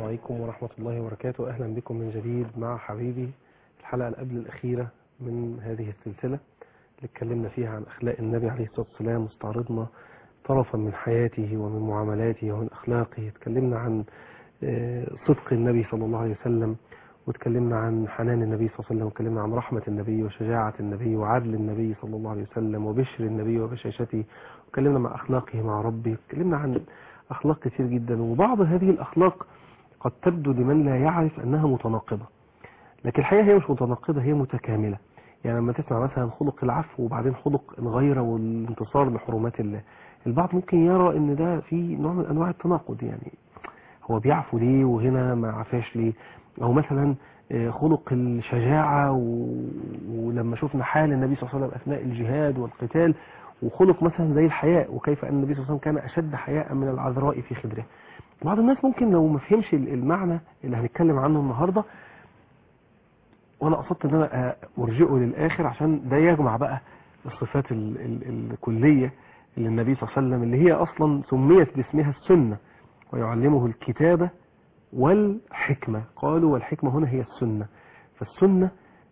عليكم ورحمة الله وبركاته أهلا بكم من جديد مع حبيبي الحلقة قبل الأخيرة من هذه السلسلة اللي اتكلمنا فيها عن أخلاق النبي عليه الصلاة والسلام واستعرضنا طرفا من حياته ومن معاملاته ومن أخلاقه اتكلمنا عن آه، صدق النبي صلى الله عليه وسلم واتكلمنا عن حنان النبي صلى الله عليه وسلم واتكلمنا عن رحمة النبي وشجاعة النبي وعدل النبي صلى الله عليه وسلم وبشر النبي وبشاشته واتكلمنا مع أخلاقه مع ربه اتكلمنا عن أخلاق كتير جدا وبعض هذه الأخلاق قد تبدو لمن لا يعرف أنها متناقضة لكن الحقيقة هي مش متناقضة هي متكاملة يعني لما تسمع مثلا خلق العفو وبعدين خلق الغيرة والانتصار لحرمات الله البعض ممكن يرى ان ده في نوع من انواع التناقض يعني هو بيعفو ليه وهنا ما عفاش ليه او مثلا آه، خلق الشجاعة و... ولما شفنا حال النبي صلى الله عليه وسلم اثناء الجهاد والقتال وخلق مثلا زي الحياء وكيف ان النبي صلى الله عليه وسلم كان اشد حياء من العذراء في خدره بعض الناس ممكن لو ما فهمش المعنى اللي هنتكلم عنه النهارده وانا قصدت ان انا ارجئه للاخر عشان ده يجمع بقى الصفات ال ال الكليه اللي النبي صلى الله عليه وسلم اللي هي اصلا سميت باسمها السنه ويعلمه الكتابه والحكمه قالوا والحكمه هنا هي السنه فالسنه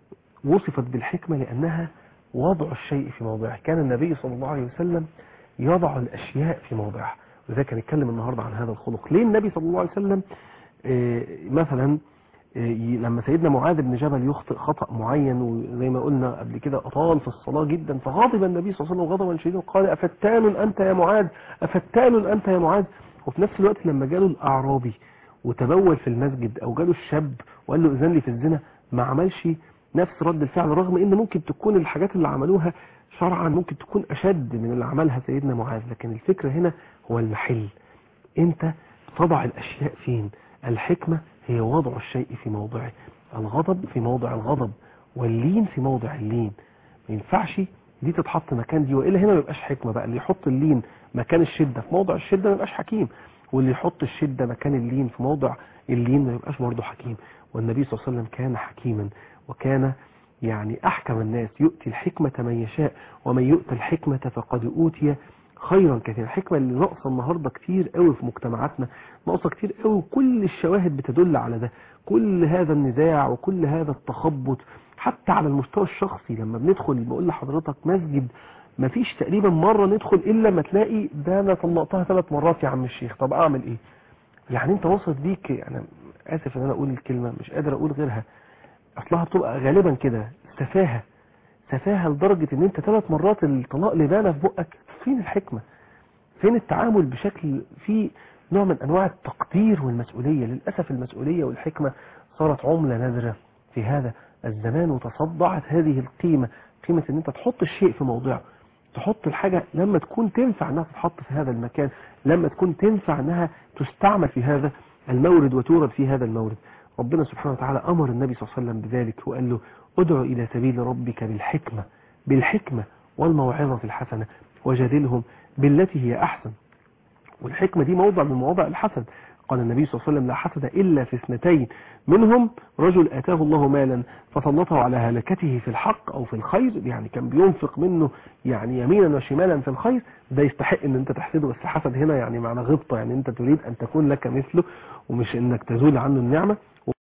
وصفت بالحكمه لانها وضع الشيء في موضعه كان النبي صلى الله عليه وسلم يضع الاشياء في موضعها وذلك هنتكلم النهارده عن هذا الخلق ليه النبي صلى الله عليه وسلم آه، مثلا آه، ي- لما سيدنا معاذ بن جبل يخطئ خطأ معين وزي ما قلنا قبل كده أطال في الصلاة جدا فغضب النبي صلى الله عليه وسلم غضبا شديدا وقال أفتان أنت يا معاذ أفتان أنت يا معاذ وفي نفس الوقت لما جاله الأعرابي وتبول في المسجد أو جاله الشاب وقال له إذن لي في الزنا ما عملش نفس رد الفعل رغم ان ممكن تكون الحاجات اللي عملوها شرعا ممكن تكون اشد من اللي عملها سيدنا معاذ لكن الفكرة هنا هو المحل انت تضع الاشياء فين الحكمة هي وضع الشيء في موضعه الغضب في موضع الغضب واللين في موضع اللين ما ينفعش دي تتحط مكان دي والا هنا ما يبقاش حكمة بقى اللي يحط اللين مكان الشدة في موضع الشدة ما يبقاش حكيم واللي يحط الشدة مكان اللين في موضع اللين ما يبقاش برضه حكيم والنبي صلى الله عليه وسلم كان حكيما وكان يعني أحكم الناس يؤتي الحكمة من يشاء ومن يؤتى الحكمة فقد أوتي خيرا كثيرا الحكمة اللي ناقصة النهاردة كتير قوي في مجتمعاتنا ناقصة كتير قوي وكل الشواهد بتدل على ده كل هذا النزاع وكل هذا التخبط حتى على المستوى الشخصي لما بندخل بقول لحضرتك مسجد مفيش تقريبا مرة ندخل إلا ما تلاقي ده أنا طلقتها ثلاث مرات يا عم الشيخ طب أعمل إيه يعني أنت وصلت بيك أنا آسف إن أنا أقول الكلمة مش قادر أقول غيرها اصلها بتبقى غالبا كده سفاهة سفاهة لدرجة ان انت ثلاث مرات الطلاق اللي بانه في بقك فين الحكمة فين التعامل بشكل في نوع من انواع التقدير والمسؤولية للأسف المسؤولية والحكمة صارت عملة نادرة في هذا الزمان وتصدعت هذه القيمة قيمة ان انت تحط الشيء في موضعه تحط الحاجة لما تكون تنفع انها تتحط في هذا المكان لما تكون تنفع انها تستعمل في هذا المورد وتورد في هذا المورد ربنا سبحانه وتعالى أمر النبي صلى الله عليه وسلم بذلك وقال له ادعو إلى سبيل ربك بالحكمة بالحكمة والموعظة الحسنة وجادلهم بالتي هي أحسن والحكمة دي موضع من مواضع الحسد قال النبي صلى الله عليه وسلم لا حسد إلا في اثنتين منهم رجل آتاه الله مالا فسلطه على هلكته في الحق أو في الخير يعني كان بينفق منه يعني يمينا وشمالا في الخير ده يستحق ان انت تحسده بس حسد هنا يعني معنى غبطة يعني انت تريد ان تكون لك مثله ومش انك تزول عنه النعمة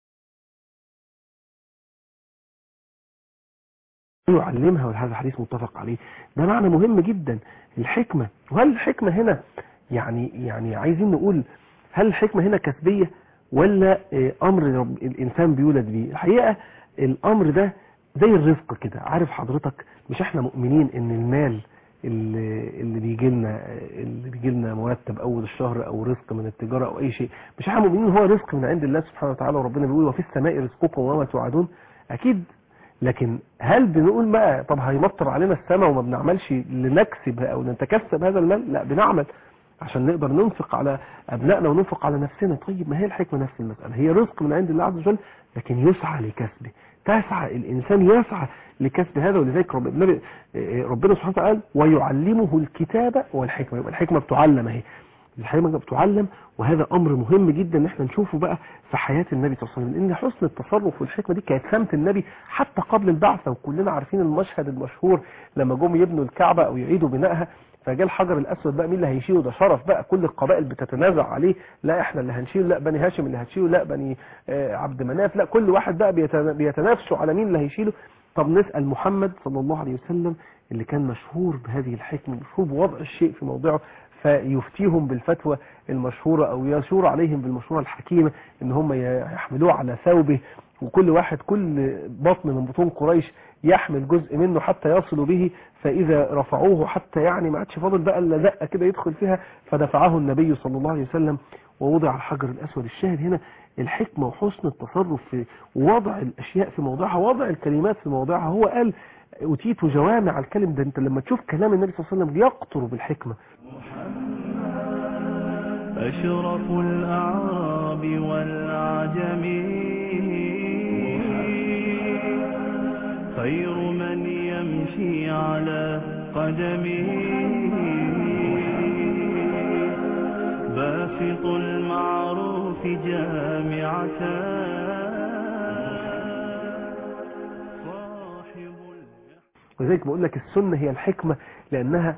يعلمها وهذا حديث متفق عليه ده معنى مهم جدا الحكمة وهل الحكمة هنا يعني يعني عايزين نقول هل الحكمة هنا كسبية ولا آه، أمر رب الإنسان بيولد بيه الحقيقة الأمر ده زي الرزق كده عارف حضرتك مش احنا مؤمنين ان المال اللي اللي بيجي لنا اللي بيجي لنا مرتب اول الشهر او رزق من التجاره او اي شيء مش احنا مؤمنين هو رزق من عند الله سبحانه وتعالى وربنا بيقول وفي السماء رزقكم وما توعدون اكيد لكن هل بنقول بقى طب هيمطر علينا السماء وما بنعملش لنكسب او نتكسب هذا المال لا بنعمل عشان نقدر ننفق على ابنائنا وننفق على نفسنا طيب ما هي الحكمه نفس المساله هي رزق من عند الله عز وجل لكن يسعى لكسبه تسعى الانسان يسعى لكسب هذا ولذلك رب النبي ربنا سبحانه وتعالى ويعلمه الكتابه والحكمه يبقى الحكمه بتعلم اهي الحكمه بتعلم وهذا امر مهم جدا ان احنا نشوفه بقى في حياه النبي صلى الله عليه وسلم لان حسن التصرف والحكمه دي كانت سمه النبي حتى قبل البعثه وكلنا عارفين المشهد المشهور لما جم يبنوا الكعبه او يعيدوا بنائها فجاء الحجر الاسود بقى مين اللي هيشيله ده شرف بقى كل القبائل بتتنازع عليه لا احنا اللي هنشيله لا بني هاشم اللي هتشيله لا بني آه، عبد مناف لا كل واحد بقى بيتنا- بيتنافسوا على مين اللي هيشيله طب نسال محمد صلى الله عليه وسلم اللي كان مشهور بهذه الحكمه مشهور بوضع الشيء في موضعه فيفتيهم بالفتوى المشهورة أو يشور عليهم بالمشورة الحكيمة إن هم يحملوه على ثوبه وكل واحد كل بطن من بطون قريش يحمل جزء منه حتى يصلوا به فإذا رفعوه حتى يعني ما عادش فاضل بقى إلا دقة كده يدخل فيها فدفعه النبي صلى الله عليه وسلم ووضع الحجر الأسود الشاهد هنا الحكمة وحسن التصرف في وضع الأشياء في موضعها وضع الكلمات في موضعها هو قال أتيت جوامع الكلم ده أنت لما تشوف كلام النبي صلى الله عليه وسلم بيقطر بالحكمة أشرف الأعراب والعجم خير من يمشي على قدمه باسط المعروف جامعة صاحب ولذلك بقول لك السنة هي الحكمة لأنها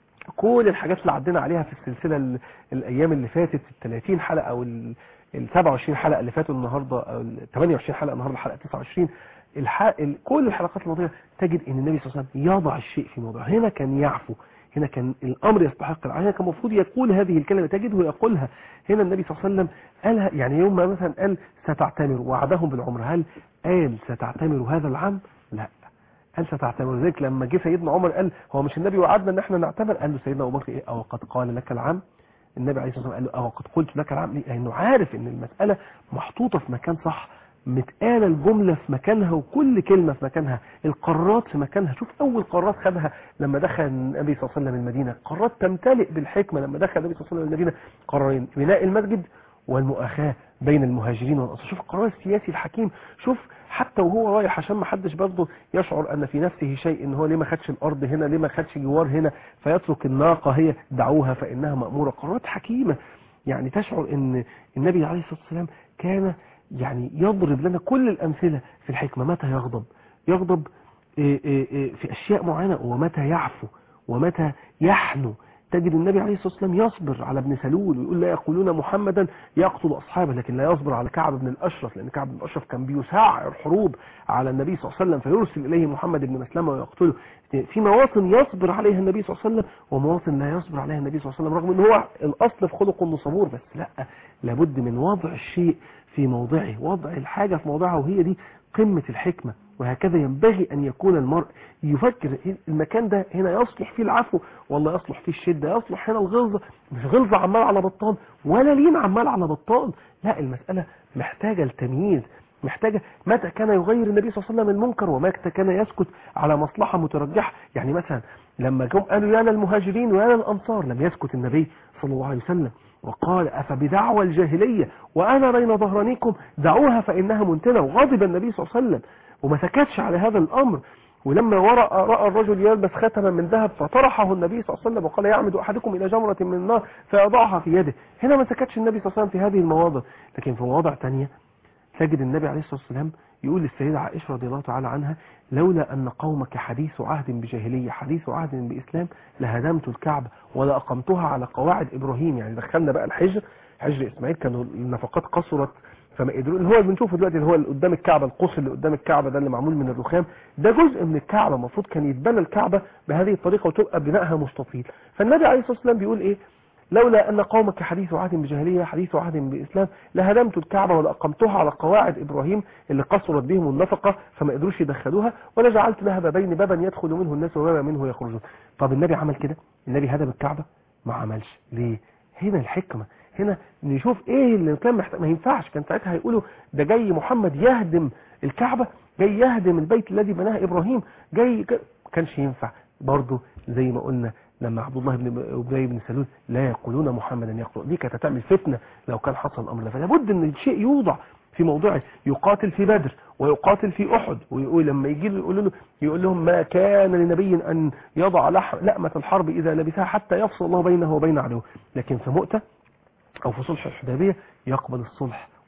كل الحاجات اللي عدينا عليها في السلسلة ال- الأيام اللي فاتت ال 30 حلقة أو ال ال 27 حلقة اللي فاتوا النهاردة أو ال 28 حلقة النهاردة حلقة 29 الح... ال... كل الحلقات الماضية تجد أن النبي صلى الله عليه وسلم يضع الشيء في موضعه هنا كان يعفو هنا كان الأمر يستحق العين هنا كان المفروض يقول هذه الكلمة تجده يقولها هنا النبي صلى الله عليه وسلم قالها يعني يوم ما مثلا قال ستعتمر وعدهم بالعمر هل قال ستعتمر هذا العام؟ لا قال ستعتمر ذلك لما جه سيدنا عمر قال هو مش النبي وعدنا ان احنا نعتمر قال له سيدنا ابو بكر ايه او قد قال لك العام النبي عليه الصلاه والسلام قال له او قد قلت لك العام ليه؟ لانه عارف ان المساله محطوطه في مكان صح متقاله الجمله في مكانها وكل كلمه في مكانها القرارات في مكانها شوف اول قرارات خدها لما دخل النبي صلى الله عليه وسلم المدينه قرارات تمتلئ بالحكمه لما دخل النبي صلى الله عليه وسلم المدينه قرارين بناء المسجد والمؤاخاة بين المهاجرين والأنصار شوف القرار السياسي الحكيم شوف حتى وهو رايح عشان ما حدش برضه يشعر أن في نفسه شيء إن هو ليه ما خدش الأرض هنا ليه ما خدش جوار هنا فيترك الناقة هي دعوها فإنها مأمورة قرارات حكيمة يعني تشعر أن النبي عليه الصلاة والسلام كان يعني يضرب لنا كل الأمثلة في الحكمة متى يغضب يغضب إيه إيه إيه في أشياء معينة ومتى يعفو ومتى يحنو تجد النبي عليه الصلاة والسلام يصبر على ابن سلول ويقول لا يقولون محمدا يقتل أصحابه لكن لا يصبر على كعب بن الأشرف لأن كعب بن الأشرف كان بيسعر حروب على النبي صلى الله عليه وسلم فيرسل إليه محمد بن مسلمة ويقتله في مواطن يصبر عليها النبي صلى الله عليه وسلم ومواطن لا يصبر عليها النبي صلى الله عليه وسلم رغم ان هو الأصل في خلقه انه صبور بس لا لابد من وضع الشيء في موضعه وضع الحاجة في موضعها وهي دي قمة الحكمة وهكذا ينبغي أن يكون المرء يفكر المكان ده هنا يصلح فيه العفو والله يصلح فيه الشدة يصلح هنا الغلظة مش غلظة عمال على بطال ولا لين عمال على بطال لا المسألة محتاجة التمييز محتاجة متى كان يغير النبي صلى الله عليه وسلم المنكر ومتى كان يسكت على مصلحة مترجحة يعني مثلا لما جم قالوا يا للمهاجرين ويا للأنصار لم يسكت النبي صلى الله عليه وسلم وقال أفبدعوى الجاهلية وأنا بين ظهرانيكم دعوها فإنها منتنة وغضب النبي صلى الله عليه وسلم وما سكتش على هذا الأمر ولما ورأى رأى الرجل يلبس ختما من ذهب فطرحه النبي صلى الله عليه وسلم وقال يعمد أحدكم إلى جمرة من النار فيضعها في يده هنا ما سكتش النبي صلى الله عليه وسلم في هذه المواضع لكن في مواضع تانية تجد النبي عليه الصلاة والسلام يقول للسيدة عائشة رضي الله تعالى عنها لولا أن قومك حديث عهد بجاهلية حديث عهد بإسلام لهدمت الكعبة ولا أقمتها على قواعد إبراهيم يعني دخلنا بقى الحجر حجر إسماعيل كانوا النفقات قصرت فما قدروا اللي هو اللي بنشوفه دلوقتي اللي هو اللي قدام الكعبة القوس اللي قدام الكعبة ده اللي معمول من الرخام ده جزء من الكعبة المفروض كان يتبنى الكعبة بهذه الطريقة وتبقى بنائها مستطيل فالنبي عليه الصلاة والسلام بيقول إيه لولا أن قومك حديث عهد بجاهلية حديث عهد بإسلام لهدمت الكعبة ولأقمتها على قواعد إبراهيم اللي قصرت بهم النفقة فما قدروش يدخلوها ولجعلت لها بابين بابا يدخل منه الناس وبابا منه يخرجون طب النبي عمل كده النبي هدم الكعبة ما عملش ليه هنا الحكمة هنا نشوف ايه اللي كان محتاج ما ينفعش كان ساعتها هيقولوا ده جاي محمد يهدم الكعبة جاي يهدم البيت الذي بناه ابراهيم جاي ك... كانش ينفع برضه زي ما قلنا لما عبد الله بن ابي بن سلول لا يقولون محمدا يقتل دي كانت هتعمل فتنه لو كان حصل الامر ده فلا بد ان الشيء يوضع في موضعه يقاتل في بدر ويقاتل في احد ويقول لما يجي له يقول له يقول لهم ما كان لنبي ان يضع لح لأمة الحرب اذا لبسها حتى يفصل الله بينه وبين عدوه لكن في مؤته او في صلح الحديبيه يقبل الصلح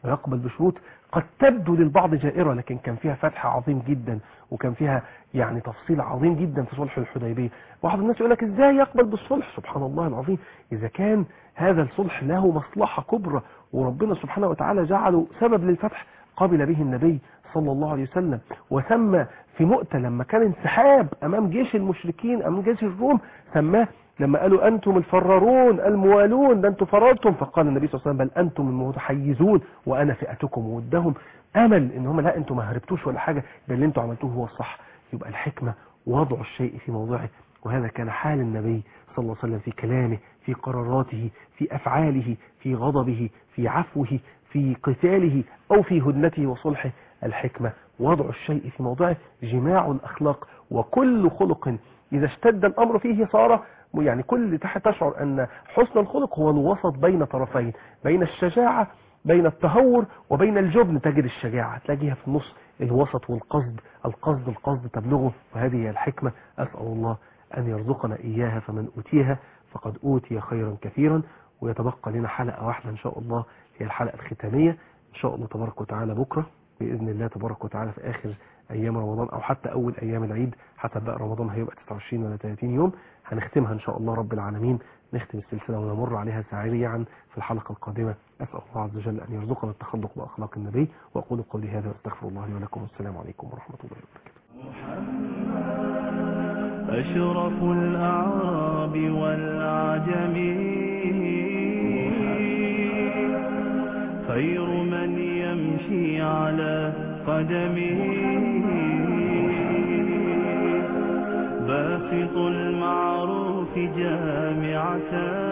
ويقبل بشروط قد تبدو للبعض جائرة لكن كان فيها فتح عظيم جدا وكان فيها يعني تفصيل عظيم جدا في صلح الحديبية بعض الناس يقول لك ازاي يقبل بالصلح سبحان الله العظيم اذا كان هذا الصلح له مصلحة كبرى وربنا سبحانه وتعالى جعله سبب للفتح قبل به النبي صلى الله عليه وسلم وسمى في مؤتة لما كان انسحاب امام جيش المشركين امام جيش الروم سماه لما قالوا أنتم الفرارون الموالون ده أنتم فررتم فقال النبي صلى الله عليه وسلم بل أنتم المتحيزون وأنا فئتكم وادهم أمل إن هم لا أنتم ما هربتوش ولا حاجة ده اللي أنتم عملتوه هو الصح يبقى الحكمة وضع الشيء في موضعه وهذا كان حال النبي صلى الله عليه وسلم في كلامه في قراراته في أفعاله في غضبه في عفوه في قتاله أو في هدنته وصلحه الحكمة وضع الشيء في موضعه جماع الأخلاق وكل خلق إذا اشتد الأمر فيه صار يعني كل تحت تشعر أن حسن الخلق هو الوسط بين طرفين بين الشجاعة بين التهور وبين الجبن تجد الشجاعة تلاقيها في النص الوسط والقصد القصد القصد تبلغه وهذه هي الحكمة أسأل الله أن يرزقنا إياها فمن أوتيها فقد أوتي خيرا كثيرا ويتبقى لنا حلقة واحدة إن شاء الله هي الحلقة الختامية إن شاء الله تبارك وتعالى بكرة بإذن الله تبارك وتعالى في آخر أيام رمضان أو حتى أول أيام العيد حتى بقى رمضان هيبقى 29 ولا 30 يوم هنختمها إن شاء الله رب العالمين نختم السلسلة ونمر عليها سريعا في الحلقة القادمة أسأل الله عز وجل أن يرزقنا التخلق بأخلاق النبي وأقول قولي هذا واستغفر الله لي ولكم والسلام عليكم ورحمة الله وبركاته أشرف الأعراب والعجم خير من يمشي على قدمه باسط المعروف جامعة